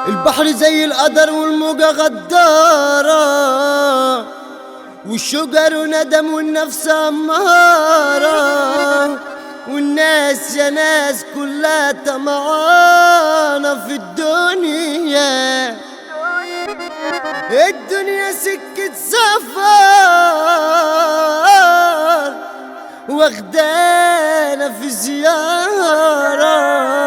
البحر زي القدر والموجة غدارة والشجر ندم والنفس أمارة والناس يا ناس كلها طمعانة في الدنيا الدنيا سكة سفر واخدانا في زيارة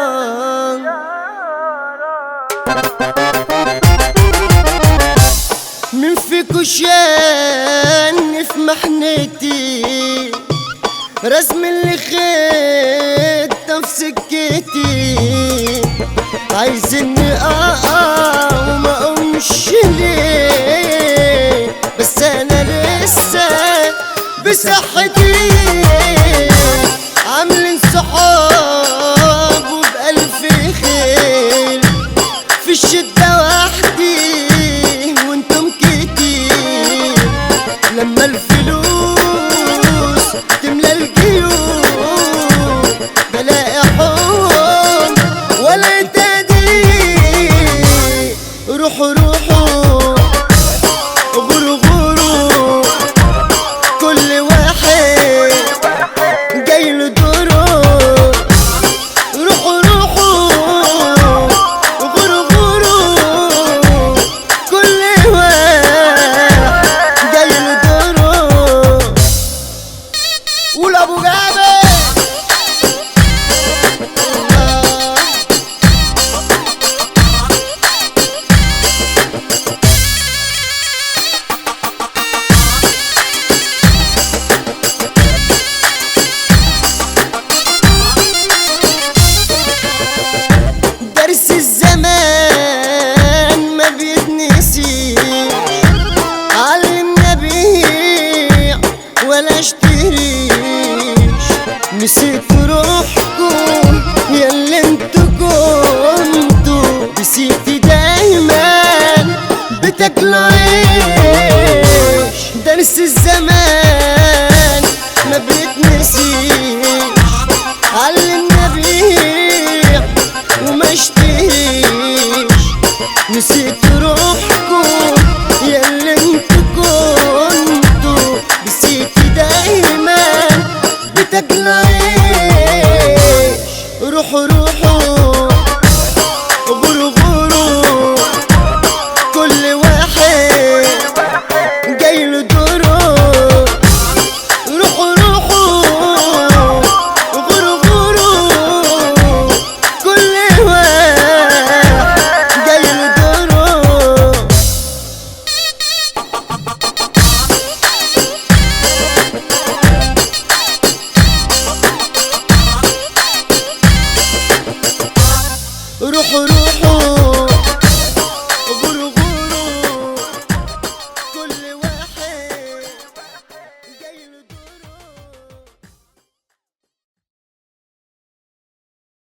من فيكو شان في محنتي رسم اللي خدته في سكتي عايز اني اقع وما اقومش ليه بس انا لسه بصحتي عاملين صحاب وبألف خير في الشدة وحدي وانتم كتير لما الفلوس تملى الجيوب بلاقي حب ولا تقدير روحوا روحوا غوروا غوروا كل واحد جاي له دوره روحوا روحوا غوروا غوروا كل واحد جاي له دوره قول ابو جابر درس الزمان ما بيتنسيش علمنا بيع ولا اشتريش نسيتوا روحكم يا اللي انتوا كنتوا نسيتي دايما بتاكلوا